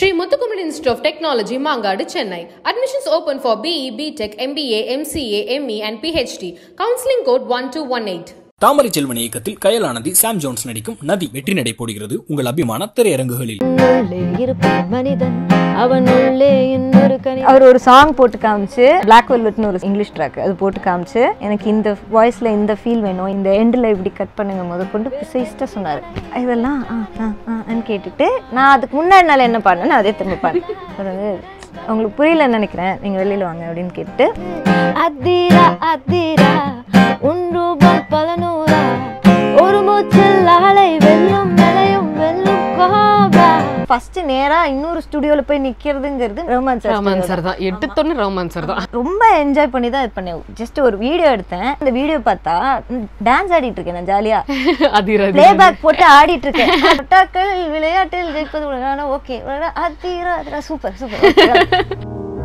Sri Muthukumal Institute of Technology, Mangadu, Chennai. Admissions open for BE, BTech, MBA, MCA, ME, and PhD. Counseling code 1218. தாமரை செல்வன் இயக்கத்தில் கயலானதி சாம் Jones நடிக்கும் நதி வெற்றி நடை போடுகிறது உங்கள் அபிமான திரையரங்குகளில் உள்ளே இருப்பான் மனிதன் அவன் உள்ளே இன்னொரு கனி அவர் ஒரு சாங் போட்டு காமிச்சு பிளாக் வெல்வெட்னு ஒரு இங்கிலீஷ் ட்ராக் அது போட்டு காமிச்சு எனக்கு இந்த வாய்ஸில் இந்த ஃபீல் வேணும் இந்த எண்டில் இப்படி கட் பண்ணுங்க முத கொண்டு ப்ரிசைஸ்டாக சொன்னார் இதெல்லாம் ஆ ஆ ஆன்னு கேட்டுட்டு நான் அதுக்கு முன்னாடி நாள் என்ன பண்ணேன்னு அதே திரும்ப பாடினேன் அதாவது உங்களுக்கு புரியலன்னு நினைக்கிறேன் நீங்கள் வெளியில் வாங்க அப்படின்னு கேட்டு அதிரா அதிரா உன் ரூபம் பல நூறா ஒரு மூச்சில் ஆளை வெல்லும் நிலையும் வெல்லும் கோபா ஃபர்ஸ்ட் நேராக இன்னொரு ஸ்டுடியோவில் போய் நிற்கிறதுங்கிறது ரொமான்ஸ் ரஹ்மான் சார் தான் எடுத்தோன்னு ரஹ்மான் சார் தான் ரொம்ப என்ஜாய் பண்ணி தான் இது பண்ணேன் ஜஸ்ட் ஒரு வீடியோ எடுத்தேன் அந்த வீடியோ பார்த்தா டான்ஸ் ஆடிட்டு இருக்கேன் நான் ஜாலியாக அதிரதி பிளேபேக் போட்டு ஆடிட்டு இருக்கேன் பட்டாக்கள் விளையாட்டில் ஜெயிப்பது ஓகே அதிரா அதிரா சூப்பர் சூப்பர்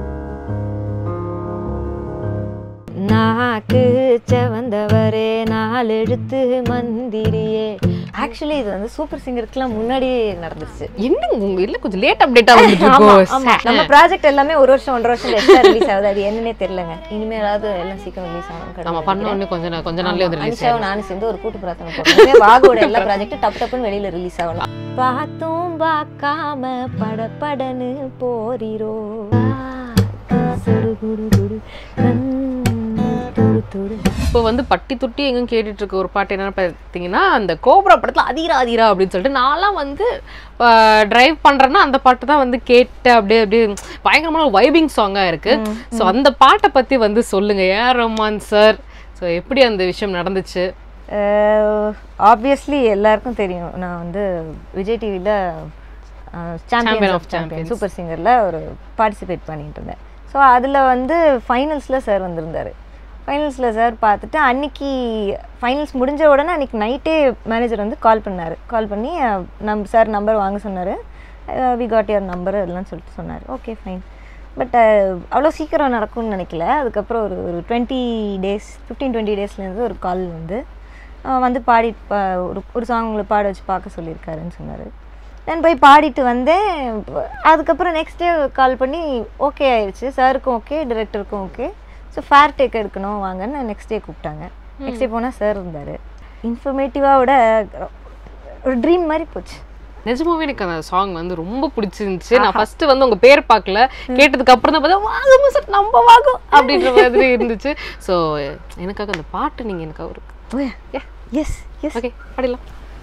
நாக்கு செவந்தவரே நாலெழுத்து மந்திரியே ஆக்சுவலி இது வந்து சூப்பர் சிங்கருக்குலாம் முன்னாடியே நடந்துருச்சு என்னங்க உங்க இல்ல கொஞ்சம் லேட் அப்டேட்டா வந்துட்டு ஆமா, இருக்கோம் ஆமா. நம்ம ப்ராஜெக்ட் எல்லாமே ஒரு வருஷம் ஒன்றரை வருஷம் எக்ஸ்ட்ரா ரிலீஸ் ஆகுது அது என்னன்னே தெரியலங்க இனிமேலாவது எல்லாம் சீக்கிரம் ரிலீஸ் ஆகும் நம்ம பண்ண உடனே கொஞ்ச நா- கொஞ்ச நாள்லயே வந்து ரிலீஸ் அனிஷாவும் நானும் சேர்ந்து ஒரு கூட்டு பிரார்த்தனை போடுறோம் வாகோட எல்லா ப்ராஜெக்டும் டப்பு டப்புன்னு வெளியில ரிலீஸ் ஆகணும் பார்த்தும் பார்க்காம படபடன்னு போரிரோ சுடு குடு குடு கண் துடு துடு இப்போ வந்து பட்டி தொட்டி எங்கும் கேட்டுட்டு இருக்க ஒரு பாட்டு என்னன்னு பார்த்தீங்கன்னா அந்த கோப்ரா படத்துல அதிரா அதிரா அப்படின்னு சொல்லிட்டு நான்லாம் வந்து டிரைவ் பண்றேன்னா அந்த பாட்டு தான் வந்து கேட்டு அப்படியே அப்படியே பயங்கரமான வைபிங் சாங்கா இருக்கு ஸோ அந்த பாட்டை பத்தி வந்து சொல்லுங்க ஏஆர் ரஹ்மான் சார் ஸோ எப்படி அந்த விஷயம் நடந்துச்சு ஆப்வியஸ்லி எல்லாருக்கும் தெரியும் நான் வந்து விஜய் டிவியில் Champion champion of of champion Champions. Super சிங்கரில் ஒரு பார்ட்டிசிபேட் பண்ணிட்டு இருந்தேன் ஸோ அதில் வந்து ஃபைனல்ஸில் சார் வந்திருந்தார் ஃபைனல்ஸில் சார் பார்த்துட்டு அன்னைக்கு ஃபைனல்ஸ் முடிஞ்ச உடனே அன்னைக்கு நைட்டே மேனேஜர் வந்து கால் பண்ணார் கால் பண்ணி அஹ், நம் சார் நம்பர் வாங்க சொன்னார் வி காட் யுவர் நம்பர் அதெல்லாம் சொல்லிட்டு சொன்னார் ஓகே ஃபைன் பட் அவ்வளோ சீக்கிரம் நடக்கும்னு நினைக்கல அதுக்கப்புறம் ஒரு ஒரு டுவெண்ட்டி டேஸ் ஃபிஃப்டீன் டுவெண்ட்டி டேஸ்லேருந்து ஒரு கால் வந்து அஹ் வந்து பாடி பா- ஒரு ஒரு சாங் உங்களை பாட வச்சு பார்க்க சொல்லியிருக்காருன்னு சொன்னார் தென் போய் பாடிட்டு வந்தேன் அதுக்கப்புறம் நெக்ஸ்ட் டே கால் பண்ணி ஓகே ஆயிடுச்சு சாருக்கும் ஓகே டிரெக்டருக்கும் ஓகே ஸோ ஃபேர் டேக் எடுக்கணும் வாங்கன்னு நெக்ஸ்ட் டே கூப்பிட்டாங்க நெக்ஸ்ட் டே போனால் சார் இருந்தார் இன்ஃபர்மேட்டிவாக விட ஒரு ட்ரீம் மாதிரி போச்சு நிஜமாவே எனக்கு அந்த சாங் வந்து ரொம்ப பிடிச்சிருந்துச்சு நான் ஃபர்ஸ்ட் வந்து உங்க பேர் பார்க்கல கேட்டதுக்கு அப்புறம் தான் பார்த்தா வாங்க சார் நம்ம வாங்கும் அப்படின்ற மாதிரி இருந்துச்சு ஸோ எனக்காக அந்த பாட்டு நீங்க எனக்கு ஒரு எஸ் எஸ் ஓகே பாடிடலாம்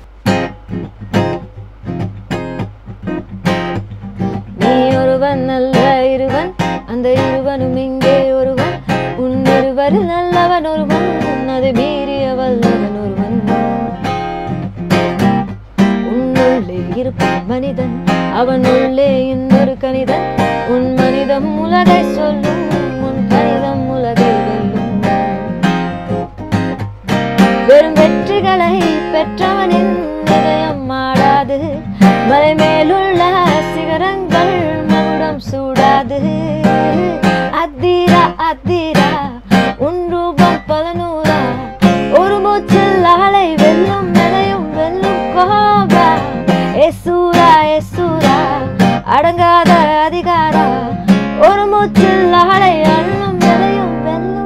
நீ ஒருவன் நல்ல இருவன் அந்த இருவனும் இங்கே ஒருவன் உன் இருவரில் நல்லவன் ஒருவன் அதை மீறிய வல்லவன் ஒருவன் உன்னுள்ளே இருப்பான் மனிதன் அவன் உள்ளே இன்னொரு கணிதன் உன் மனிதம் உலகை சொல்லும் உன் கணிதம் உலகை வெல்லும் வெறும் வெற்றிகளை பெற்றவனின் இதயம் ஆடாது மலை மேலுள்ள சிகரங்கள் மகுடம் சூடாது அதிரா அதிரா உன் ரூபம் பல நூறா ஒரு மூச்சில் ஆளை வெல்லும் நிலையும் வெல்லும் கோபா எசூரா எசூரா அடங்காத அதிகாரா ஒரு மூச்சில் ஆளை அள்ளும் நிலையும் வெல்லும்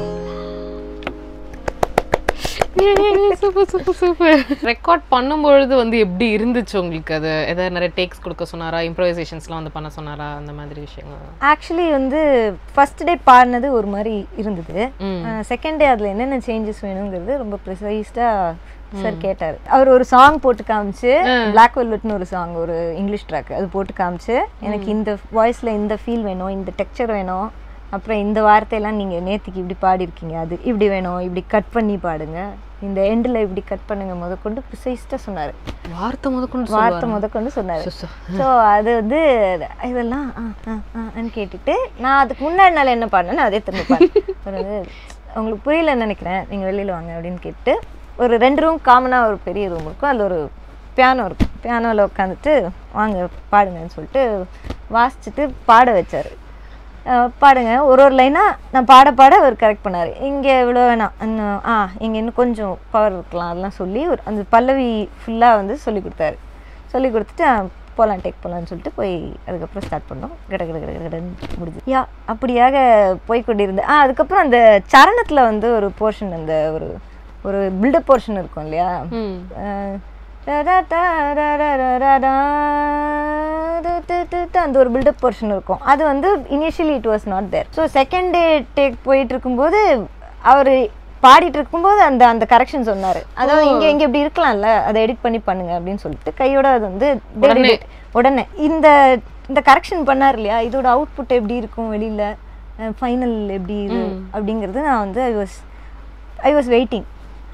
சூப்பர் சூப்பர் சூப்பர் ரெக்கார்ட் பண்ணும்பொழுது வந்து எப்படி இருந்துச்சு உங்களுக்கு அது ஏதாவது நிறைய டேக்ஸ் கொடுக்க சொன்னாரா இம்ப்ரோவைசேஷன்ஸ்லாம் வந்து பண்ண சொன்னாரா அந்த மாதிரி விஷயங்கள் ஆக்சுவலி வந்து ஃபர்ஸ்ட் டே பாடினது ஒரு மாதிரி இருந்தது ம். செகண்ட் டே அதில் என்னென்ன சேஞ்சஸ் வேணுங்கிறது ரொம்ப ப்ரிசைஸ்டாக சார் கேட்டார் அவர் ஒரு சாங் போட்டு காமிச்சு பிளாக் வெல்வெட்னு ஒரு சாங் ஒரு இங்கிலீஷ் ட்ராக் அது போட்டு காமிச்சு எனக்கு இந்த வாய்ஸில் இந்த ஃபீல் வேணும் இந்த டெக்ஸ்சர் வேணும் அப்புறம் இந்த வார்த்தையெல்லாம் நீங்கள் நேத்திக்கு இப்படி பாடியிருக்கீங்க அது இப்படி வேணும் இப்படி கட் பண்ணி பாடுங்க இந்த எண்டில் இப்படி கட் பண்ணுங்க முத கொண்டு ப்ரிசைஸ்டாக சொன்னார் வார்த்தை முதற்கொண்டு வார்த்தை முத கொண்டு சொன்னார் ஸோ அது வந்து இதெல்லாம் ஆ ஆ ஆன்னு கேட்டுட்டு நான் அதுக்கு முன்னாடி நாள் என்ன பண்ணேன்னு அதே திரும்ப பாடினேன். ஒரு இது, உங்களுக்கு புரியலன்னு நினைக்கிறேன் நீங்கள் வெளியில் வாங்க அப்படின்னு கேட்டு ஒரு ரெண்டு ரூம் காமனாக ஒரு பெரிய ரூம் இருக்கும் அதில் ஒரு பியானோ இருக்கும் பியானோவில் உட்காந்துட்டு வாங்க பாடுங்கன்னு சொல்லிட்டு வாசிச்சுட்டு பாட வச்சார் பாடுங்க ஒரு ஒரு லைனாக நான் பாட பாட அவர் கரெக்ட் பண்ணார் இங்கே இவ்வளோ வேணாம் இன்னும் ஆ இங்கே இன்னும் கொஞ்சம் பவர் இருக்கலாம் அதெல்லாம் சொல்லி ஒரு அந்த பல்லவி ஃபுல்லாக வந்து சொல்லி கொடுத்தாரு சொல்லி கொடுத்துட்டு போகலாம் டேக் போகலான்னு சொல்லிட்டு போய் அதுக்கப்புறம் ஸ்டார்ட் பண்ணோம் கட கட கட கடன்னு முடிஞ்சு யா அப்படியாக போய் கொண்டிருந்தேன் ஆ அதுக்கப்புறம் அந்த சரணத்தில் வந்து ஒரு போர்ஷன் அந்த ஒரு ஒரு பில்டப் போர்ஷன் இருக்கும் இல்லையா ம் அஹ் டடா டா டா டா டா டா டா டு டு டு டு அந்த ஒரு பில்டப் போர்ஷன் இருக்கும் அது வந்து initially it was not there so second day take போயிட்டு இருக்கும்போது அவர் பாடிட்டு இருக்கும்போது அந்த அந்த கரெக்ஷன் சொன்னார் அதாவது இங்கே இங்கே இப்படி இருக்கலாம்ல அதை எடிட் பண்ணி பண்ணுங்க அப்படின்னு சொல்லிட்டு கையோட அது வந்து they did உடனே. it. உடனே இந்த இந்த கரெக்ஷன் பண்ணார் இல்லையா இதோட அவுட்புட் எப்படி இருக்கும் வெளியில் ஃபைனல் எப்படி இது அப்படிங்கிறது நான் வந்து I was I was waiting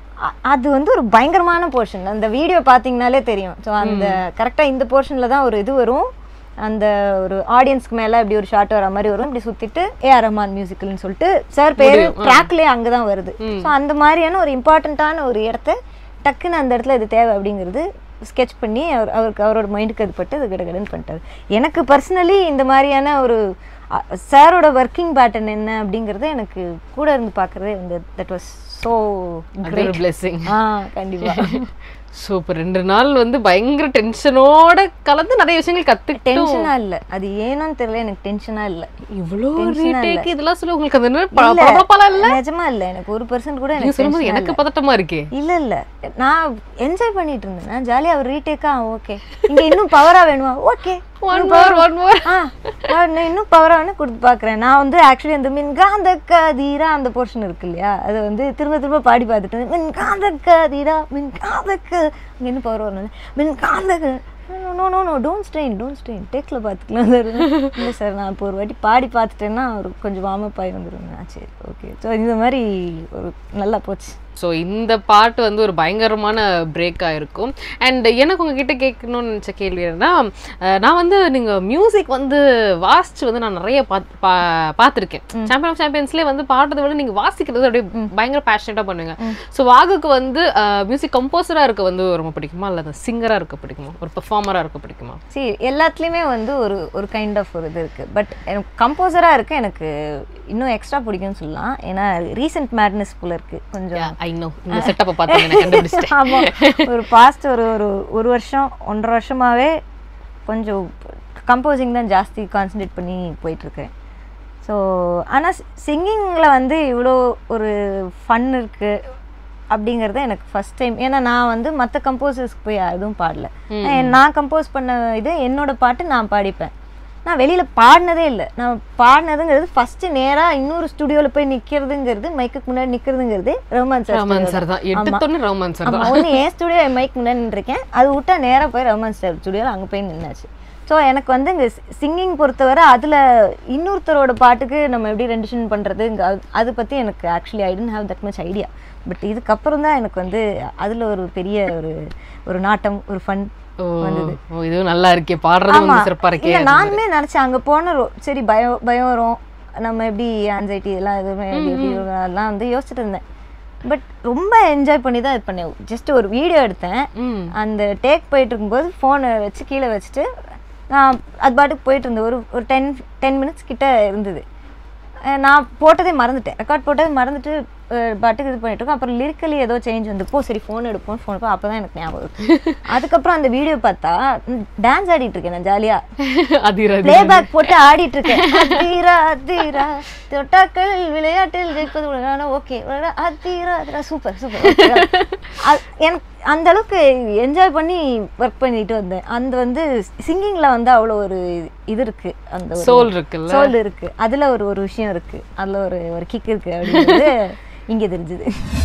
அது வந்து ஒரு பயங்கரமான போர்ஷன் அந்த வீடியோ பார்த்தீங்கனாலே தெரியும் ஸோ அந்த கரெக்டாக இந்த போர்ஷனில் தான் ஒரு இது வரும் அந்த ஒரு ஆடியன்ஸ்க்கு மேலே இப்படி ஒரு ஷார்ட் வர மாதிரி வரும் இப்படி சுற்றிட்டு ஏஆர் ரஹ்மான் மியூசிக்கல்னு சொல்லிட்டு சார் பேர் ட்ராக்லேயே அங்கே தான் வருது ஸோ அந்த மாதிரியான ஒரு இம்பார்ட்டண்ட்டான ஒரு இடத்த டக்குன்னு அந்த இடத்துல இது தேவை அப்படிங்கிறது ஸ்கெட்ச் பண்ணி அவர் அவருக்கு அவரோட மைண்டுக்கு அது பட்டு அது கடகடன்னு பண்ணிட்டாரு எனக்கு பர்சனலி இந்த மாதிரியான ஒரு சாரோட ஒர்க்கிங் பேட்டர்ன் என்ன அப்படிங்கிறது எனக்கு கூட இருந்து பார்க்குறதே வந்து தட் வாஸ் ஸோ அது ஒரு கிரேட் பிளெஸிங் ஆ கண்டிப்பாக சூப்பர் ரெண்டு நாள் வந்து பயங்கர டென்ஷனோட கலந்து நிறைய விஷயங்கள் கத்துக்கிட்டோம் டென்ஷனா இல்ல அது ஏனோன்னு தெரியல எனக்கு டென்ஷனா இல்ல இவ்வளோ tension-ஆ ரீடேக் இதெல்லாம் சொல்லி உங்களுக்கு அந்த நேரம் இல்ல. பரபரப்பாலாம் இல்ல நிஜமா இல்ல எனக்கு ஒரு பர்சன்ட் கூட நீங்க எனக்கு சொல்லும்போது tension-ஆ எனக்கு இல்ல. பதட்டமா இருக்கே இல்ல இல்ல நான் என்ஜாய் பண்ணிட்டு இருந்தேன் நான் ஜாலியா அவர் ரீடேக்கா ஓகே இங்க இன்னும் பவரா வேணுமா okay one more one more ஆ நான் இன்னும் பவரா வேணும் கொடுத்து பார்க்குறேன் நான் வந்து ஆக்சுவலி அந்த மின்காந்த கதீரா அந்த போர்ஷன் இருக்கு இல்லையா அதை வந்து திரும்ப திரும்ப பாடி பார்த்துட்டு இருந்தேன். மின்காந்த கதீரா மின்காந்த க இங்கே இன்னும் பவர் வரணும் மின்காந்த no no no don't strain don't strain டேக்கில் பார்த்துக்கலாம் சார் இல்லை சார் நான் இப்போ ஒரு வாட்டி பாடி பார்த்துட்டேன்னா ஒரு கொஞ்சம் வார்மப் ஆகி வந்துடுவேன் ஆ, சரி ஓகே ஸோ இந்த மாதிரி ஒரு நல்லா போச்சு ஸோ இந்த பாட்டு வந்து ஒரு பயங்கரமான பிரேக்காக இருக்கும் அண்ட் எனக்கு உங்ககிட்ட கேட்கணும்னு நினச்ச கேள்வி என்னன்னா அஹ், நான் வந்து நீங்கள் மியூசிக் வந்து வாசிச்சு வந்து நான் நிறைய பாத் பா பார்த்துருக்கேன் சாம்பியன் ஆஃப் சாம்பியன்ஸ்லேயே வந்து பாடுறதை விட நீங்கள் வாசிக்கிறது அப்படியே பயங்கர பேஷனேட்டாக பண்ணுவீங்க ஸோ வாகுக்கு வந்து மியூசிக் கம்போசராக இருக்க வந்து ரொம்ப பிடிக்குமா இல்லை சிங்கராக இருக்க பிடிக்குமா ஒரு பெர்ஃபார்மராக இருக்க பிடிக்குமா சரி எல்லாத்துலேயுமே வந்து ஒரு ஒரு கைண்ட் ஆஃப் ஒரு இது இருக்குது பட் எனக்கு கம்போசராக இருக்க எனக்கு இன்னும் எக்ஸ்ட்ரா பிடிக்கும்னு சொல்லலாம் ஏன்னா ரீசெண்ட் மேட்னஸ் போல இருக்குது கொஞ்சம் ஐ நோ இந்த செட்டப்பை பார்த்து எனக்கு கண்டுபிடிச்சிட்டேன் ஆமாம் ஒரு பாஸ்ட் ஒரு ஒரு ஒரு வருஷம் ஒன்றரை வருஷமாகவே கொஞ்சம் கம்போசிங் தான் ஜாஸ்தி கான்சன்ட்ரேட் பண்ணி போயிட்டுருக்கேன் ஸோ ஆனால் சிங்கிங்கில் வந்து இவ்வளோ ஒரு ஃபன் இருக்குது அப்படிங்கிறது எனக்கு ஃபஸ்ட் டைம் ஏன்னா நான் வந்து மற்ற கம்போசர்ஸ்க்கு போய் எதுவும் பாடல நான் கம்போஸ் பண்ண இது என்னோட பாட்டு நான் பாடிப்பேன் நான் வெளியில் பாடினதே இல்லை நான் பாடினதுங்கிறது ஃபஸ்ட்டு நேராக இன்னொரு ஸ்டுடியோவில் போய் நிற்கிறதுங்கிறது மைக்குக்கு முன்னாடி நிற்கிறதுங்கிறது Rahman sir Rahman studio sir தான் எடுத்தோன்னே ரஹ்மான் சார் தான் ஆமா ஒன்று என் ஸ்டுடியோ என் மைக் முன்னாடி நின்றுருக்கேன் அது விட்டா நேராக போய் ரஹ்மான் சார் ஸ்டுடியோவில் அங்கே போய் நின்னாச்சு ஸோ எனக்கு வந்து இங்கே சிங்கிங் பொறுத்தவரை அதில் இன்னொருத்தரோட பாட்டுக்கு நம்ம எப்படி ரெண்டிஷன் பண்ணுறது அது பற்றி எனக்கு actually I tend have that much idea but இதுக்கப்புறம் தான் எனக்கு வந்து அதில் ஒரு பெரிய ஒரு ஒரு நாட்டம் ஒரு ஃபன் ஓ ஓ, இதுவும் நல்லா இருக்கே பாடுறது வந்து சிறப்பா இருக்கே இல்லை நானுமே நினச்சேன் அங்கே போன ரொ- சரி பயம் பயம் வரும் நம்ம எப்படி ஆன்சைட்டி எல்லாம் எதுவுமே எப்படி எப்படி வரும், அதெல்லாம் வந்து யோசிச்சுட்டு இருந்தேன் பட் ரொம்ப என்ஜாய் பண்ணி தான் இது பண்ணேன் ஜஸ்ட் ஒரு வீடியோ எடுத்தேன் ம் அந்த டேக் போயிட்டு இருக்கும்போது ஃபோனை வச்சு கீழே வச்சுட்டு நான் அது பாட்டுக்கு போயிட்டு இருந்தேன் ஒரு ஒரு டென் டென் மினிட்ஸ் கிட்ட இருந்தது அஹ் நான் போட்டதே மறந்துட்டேன் ரெக்கார்ட் போட்டதே மறந்துட்டு அஹ் பாட்டுக்கு இது பண்ணிட்டு இருக்கோம் அப்புறம் லிரிக்கலி ஏதோ சேஞ்ச் வந்து போ சரி ஃபோன் எடுப்போம் ஃபோன் எடுப்போம் அப்போ தான் எனக்கு ஞாபகம் இருக்கு அதுக்கப்புறம் அந்த வீடியோ பார்த்தா டான்ஸ் ஆடிட்டு இருக்கேன் நான் ஜாலியாக அதிராதி பிளேபேக் போட்டு ஆடிட்டு இருக்கேன் அதீரா அதீரா தொட்டாக்கள் விளையாட்டில் ஜெயிப்பது உலகான ஓகே அதீரா அதீரா சூப்பர் சூப்பர் எனக்கு அந்த அளவுக்கு என்ஜாய் பண்ணி ஒர்க் பண்ணிட்டு வந்தேன் அந்த வந்து சிங்கிங்ல வந்து அவ்வளோ ஒரு இது இருக்கு அந்த ஒரு சோல் இருக்குல்ல சோல் இருக்கு அதுல ஒரு ஒரு விஷயம் இருக்கு அதுல ஒரு ஒரு கிக் இருக்கு அப்படிங்கிறது இங்க தெரிஞ்சுது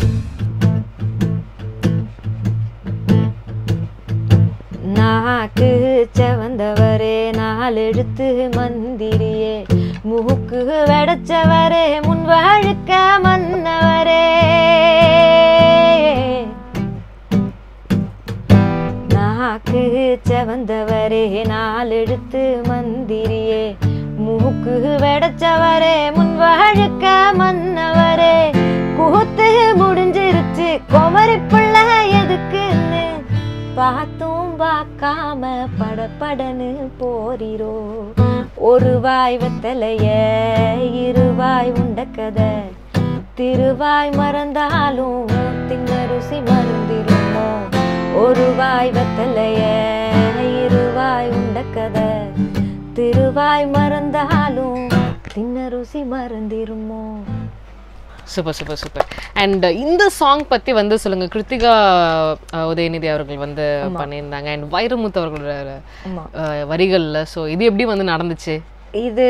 நாக்கு செவந்தவரே நாலெழுத்து மந்திரியே மூக்கு வெடச்சவரே முன் வாழுக்க மன்னவரே நாக்கு செவந்தவரே நாலெழுத்து மந்திரியே மூக்கு வெடச்சவரே முன் வாழுக்க மன்னவரே கூத்து முடிஞ்சிருச்சு குமரி பிள்ளை எதுக்குன்னு பார்த்தும் பார்க்காம படபடன்னு போரிரோ ஒரு வாய் வெத்தலைய இருவாய் உண்ட கதை திருவாய் மறந்தாலும் தின்ன ருசி மறந்திருமோ ஒரு வாய் வெத்தலைய இருவாய் உண்ட கண்ட கதை திருவாய் மறந்தாலும் தின்ன ருசி மறந்திருமோ சூப்பர் சூப்பர் சூப்பர் அண்ட் இந்த சாங் பத்தி வந்து சொல்லுங்க கிருத்திகா அஹ், உதயநிதி அவர்கள் வந்து பண்ணியிருந்தாங்க அண்ட் வைரமுத்து அவர்களோட ஆமா. அஹ், வரிகள்ல ஸோ இது எப்படி வந்து நடந்துச்சு இது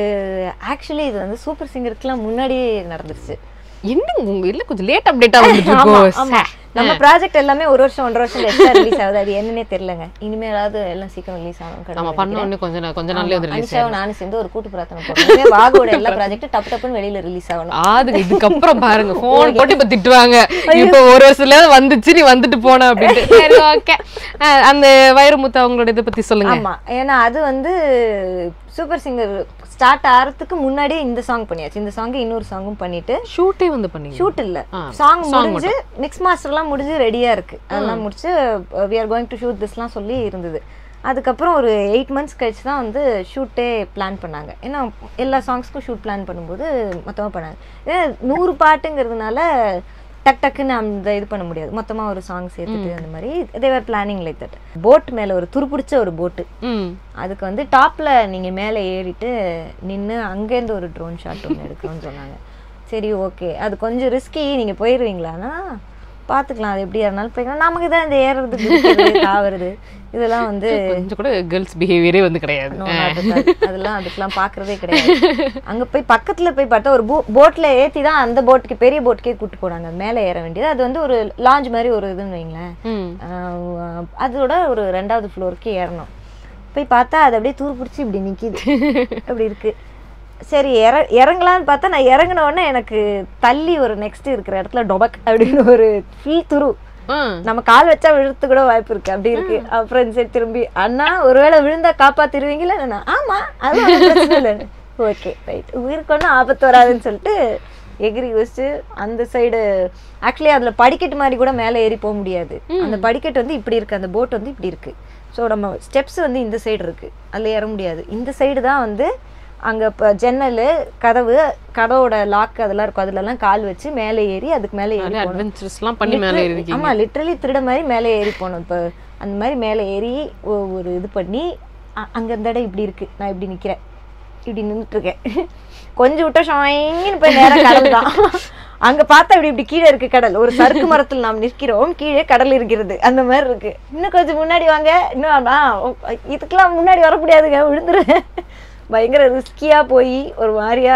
ஆக்சுவலி இது வந்து சூப்பர் சிங்கருக்குலாம் முன்னாடியே நடந்துருச்சு என்ன உங்க இல்ல கொஞ்சம் லேட் அப்டேட்டா வந்துட்டு ஆமா, இருக்கோம் ஆமா. நம்ம ப்ராஜெக்ட் எல்லாமே ஒரு வருஷம் ஒன்றரை வருஷம் எக்ஸ்ட்ரா ரிலீஸ் ஆகுது அது என்னன்னே தெரியலங்க இனிமேலாவது எல்லாம் சீக்கிரம் ரிலீஸ் ஆகும் நம்ம பண்ண உடனே கொஞ்ச நா- கொஞ்ச நாள்லயே வந்து ரிலீஸ் அனிஷாவும் நானும் சேர்ந்து ஒரு கூட்டு பிரார்த்தனை போடுறோம் வாகோட எல்லா ப்ராஜெக்ட்டும் டப்பு டப்புன்னு வெளியில ரிலீஸ் ஆகணும் ஆது இதுக்கப்புறம் பாருங்க போன் போட்டு இப்ப திட்டுவாங்க இப்போ ஒரு வருஷத்துல வந்துச்சு நீ வந்துட்டு போன அப்படின்ட்டு சரி ஓகே அந்த வைரமுத்து அவங்களோட இதை பத்தி சொல்லுங்க ஆமா ஏன்னா அது வந்து சூப்பர் சிங்கர் ஸ்டார்ட் ஆகிறதுக்கு முன்னாடியே இந்த சாங் பண்ணியாச்சு இந்த சாங் இன்னொரு சாங்கும் பண்ணிட்டு ஷூட்டே வந்து பண்ணீங்க ஷூட் இல்ல ஆ, சாங் song முடிஞ்சு மிக்ஸ் மாஸ்டர்லாம் முடிஞ்சு ரெடியா இருக்கு அதெல்லாம் முடிச்சு we are going to shoot திஸ்லாம் சொல்லி இருந்தது அதுக்கப்புறம் ஒரு எயிட் மந்த்ஸ் கழிச்சு தான் வந்து ஷூட்டே பிளான் பண்ணாங்க ஏன்னா எல்லா சாங்ஸ்க்கும் ஷூட் பிளான் பண்ணும்போது மொத்தமாக பண்ணாங்க ஏன்னா நூறு பாட்டுங்கிறதுனால டக் டக்குன்னு அந்த இது பண்ண முடியாது மொத்தமாக ஒரு சாங் சேர்த்துட்டு அந்த மாதிரி தேவர் பிளானிங் லைக் தட் போட் மேலே ஒரு துருப்பிடிச்ச ஒரு போட்டு ம் அதுக்கு வந்து டாப்ல நீங்க மேலே ஏறிட்டு நின்று அங்கேருந்து ஒரு ட்ரோன் ஷாட் ஒன்று எடுக்கணும்னு சொன்னாங்க சரி ஓகே அது கொஞ்சம் ரிஸ்கி நீங்க போயிடுவீங்களான்னா பார்த்துக்கலாம் அது எப்படியா இருந்தாலும் போய்க்கலாம் நமக்கு தான் இந்த ஏறுறது குதிக்கிறது, தாவுறது இதெல்லாம் வந்து கொஞ்சம் கூட கேர்ள்ஸ் பிஹேவியரே வந்து கிடையாது no, not at all. அதெல்லாம் அதுக்கெல்லாம் பார்க்கறதே கிடையாது அங்க போய் பக்கத்துல போய் பார்த்தா ஒரு போட்ல ஏத்தி தான் அந்த போட்டுக்கு பெரிய போட்டுக்கே கூட்டு போனாங்க மேலே ஏற வேண்டியது அது வந்து ஒரு லாஞ்ச் மாதிரி ஒரு இதுன்னு வைங்களேன் ம் ஆஹ் அதோட ஒரு ரெண்டாவது ஃப்ளோருக்கு ஏறணும் போய் பார்த்தா அது அப்படியே தூர் பிடிச்சி இப்படி நிக்குது அப்படி இருக்கு சரி இற இறங்கலான்னு பார்த்தா நான் இறங்கின உடனே எனக்கு தள்ளி ஒரு நெக்ஸ்ட் இருக்கிற இடத்துல டொபக் அப்படின்னு ஒரு ஃபீல் துரு ம் நம்ம கால் வச்சா விழுத்து கூட வாய்ப்பு இருக்கு அப்படி இருக்கு அப்புறம் சரி திரும்பி அண்ணா ஒருவேளை விழுந்தா காப்பாத்திருவீங்களா நான் ஆமா அது ஒண்ணும் பிரச்சனை இல்லை ஓகே ரைட் உயிருக்கு ஒன்றும் ஆபத்து வராதுன்னு சொல்லிட்டு எகிரி வச்சு அந்த சைடு ஆக்சுவலி அதுல படிக்கட்டு மாதிரி கூட மேலே ஏறி போக முடியாது அந்த படிக்கட்டு வந்து இப்படி இருக்கு அந்த போட் வந்து இப்படி இருக்கு ஸோ நம்ம ஸ்டெப்ஸ் வந்து இந்த சைடு இருக்கு அதுல ஏற முடியாது இந்த சைடு தான் வந்து அங்க இப்போ ஜன்னல் கதவு கதவோட லாக் அதெல்லாம் இருக்கும் அதுலலாம் கால் வச்சு மேலே ஏறி அதுக்கு மேலே ஏறி நிறைய போகணும். அட்வென்ச்சர்ஸ்லாம் பண்ணி மேலே Literally- இருக்கீங்க ஆமா லிட்டரலி திருட மாதிரி மேலே ஏறி போகணும் இப்போ அந்த மாதிரி மேலே ஏறி ஒ- ஒரு இது பண்ணி அ- அங்க இந்த இடம் இப்படி இருக்கு நான் இப்படி நிக்கிறேன் இப்படி நின்றுட்டு இருக்கேன் கொஞ்சம் விட்டா ஷாயின்னு போய் நேரா கடல் தான் அங்க பார்த்தா இப்படி இப்படி கீழே இருக்கு கடல் ஒரு சறுக்கு மரத்தில் நாம் நிற்கிறோம் கீழே கடல் இருக்கிறது அந்த மாதிரி இருக்கு இன்னும் கொஞ்சம் முன்னாடி வாங்க இன்னும் ஆ, ஓ, இதுக்கெல்லாம் முன்னாடி வர முடியாதுங்க விழுந்துருவேன் பயங்கர ரிஸ்கியா போய் ஒரு மாதிரியா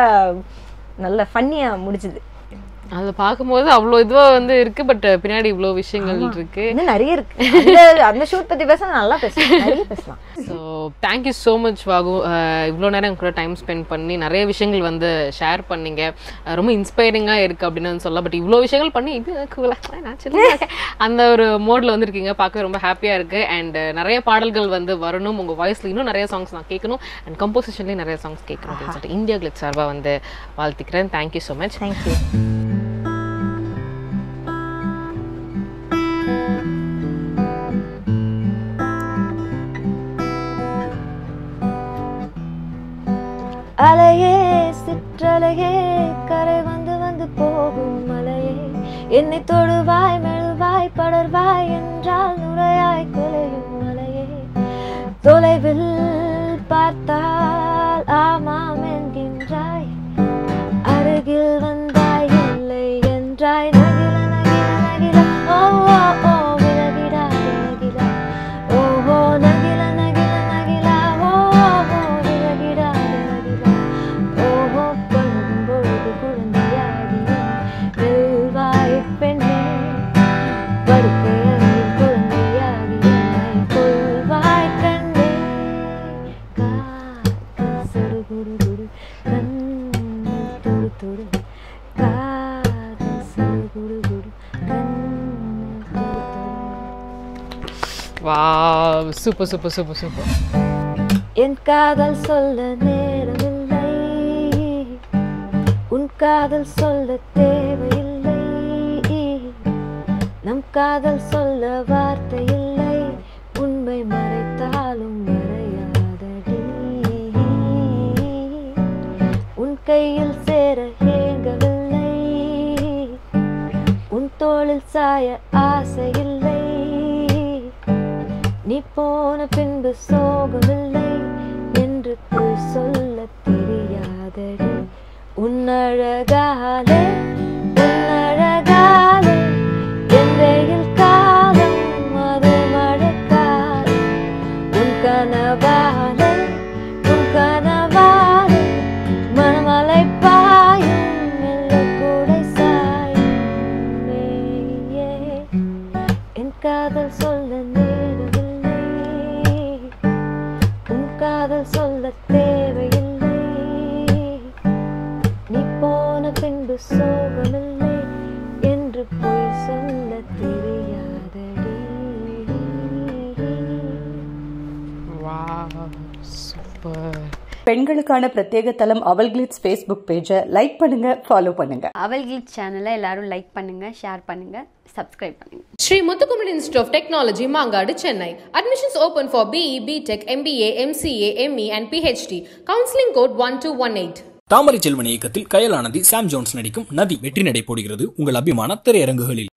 நல்ல ஃபன்னியா முடிச்சுது அதை பார்க்கும்போது அவ்வளோ இதுவா வந்து இருக்கு பட் பின்னாடி இவ்வளோ விஷயங்கள் இருக்கு இன்னும் நிறைய இருக்கு அந்த அந்த ஷூட் பத்தி பேச நல்லா பேசலாம் நிறைய பேசலாம் ஸோ தேங்க்யூ ஸோ மச் வாகு இவ்வளோ நேரம் எங்க கூட டைம் ஸ்பெண்ட் பண்ணி நிறைய விஷயங்கள் வந்து ஷேர் பண்ணீங்க அஹ் ரொம்ப இன்ஸ்பைரிங்காக இருக்குது அப்படின்னு சொல்லலாம் பட் இவ்வளோ விஷயங்கள் பண்ணி இது கூலாக நான் சின்ன அந்த ஒரு மோடில் வந்துருக்கீங்க பார்க்கவே ரொம்ப ஹாப்பியாக இருக்குது அண்ட் நிறைய பாடல்கள் வந்து வரணும் உங்கள் வாய்ஸில் இன்னும் நிறைய சாங்ஸ் நான் கேட்கணும் அண்ட் கம்போசிஷன்லேயும் நிறைய சாங்ஸ் கேட்கணும் அப்படின்னு சொல்லிட்டு இந்தியா கிளிட் சார்பாக வந்து வாழ்த்துக்கிறேன் தேங்க்யூ ஸோ மச் தேங்க்யூ அலையே சிற்றலையே கரை வந்து வந்து போகும் மலையே என்னை தொடுவாய் மெழுவாய் படர்வாய் என்றால் நுரையாய் கொலையும் மலையே தொலைவில் பார்த்தால் ஆமாம் என்கின்றாய் அருகில் வந்தாய் இல்லை என்றாய் நகில நகில நகில ஓ ஓ ஓ விலகிடா விலகிடா ஓஹோ நகில நகில நகில ஓ ஓ ஓ விலகிடா விலகிடா ஓஹோ பழகும் பொழுது குழந்தையாகிறேன் வெல்வாய் பெண்ணே படுக்கையில் குழந்தையாகி என்னை கொள்வாய் கண்ணே காற்று சுடுகுடுகுடு கண்ணில் துடு துடு காதல் சுடுகுடுகுடு கண்ணில் துடு துடு வா சூப்பர் சூப்பர் சூப்பர் சூப்பர் என் காதல் சொல்ல நேரமில்லை உன் காதல் சொல்ல தேவையில்லை நம் காதல் சொல்ல வார்த்தை இல்லை உண்மை மறைத்தாலும் மறையாதடி உன் கையில் சேர ஏங்கவில்லை உன் தோளில் சாய ஆசையில்லை நீ போன பின்பு சோகமில்லை என்று பொய் சொல்ல தெரியாதடி உன்னழகாலே உன்னழகாலே என் வெயில் காலம் அது மழைக்காலம் உன் கனவாலே உன் கனவாலே மனமலை பாயும் மெல்ல கூடை சாயும் மேயே. என் காதல் சொல்ல நேரமில்லை உன் காதல் சொல்ல தேவையில்லை நீ போன பின்பு சோகமில்லை என்று பொய் சொல்ல தெரியாதடி சூப்பர் பெண்களுக்கான பிரத்யேக தளம் அவல் கிளிட்ஸ் ஃபேஸ்புக் பேஜை லைக் பண்ணுங்க ஃபாலோ பண்ணுங்க அவல் கிளிட் சேனலை எல்லாரும் லைக் பண்ணுங்க ஷேர் பண்ணுங்க சப்ஸ்கிரைப் பண்ணுங்க Sri Muthukumar Institute of Technology, Mangadu, Chennai. Admissions open for BE, BTech, MBA, MCA, ME and PhD. Counseling code 1218. தாமரை செல்வன் இயக்கத்தில் கயலானதி சாம் ஜோன்ஸ் நடிக்கும் நதி வெற்றி நடை போடுகிறது உங்கள் அபிமான திரையரங்குகளில்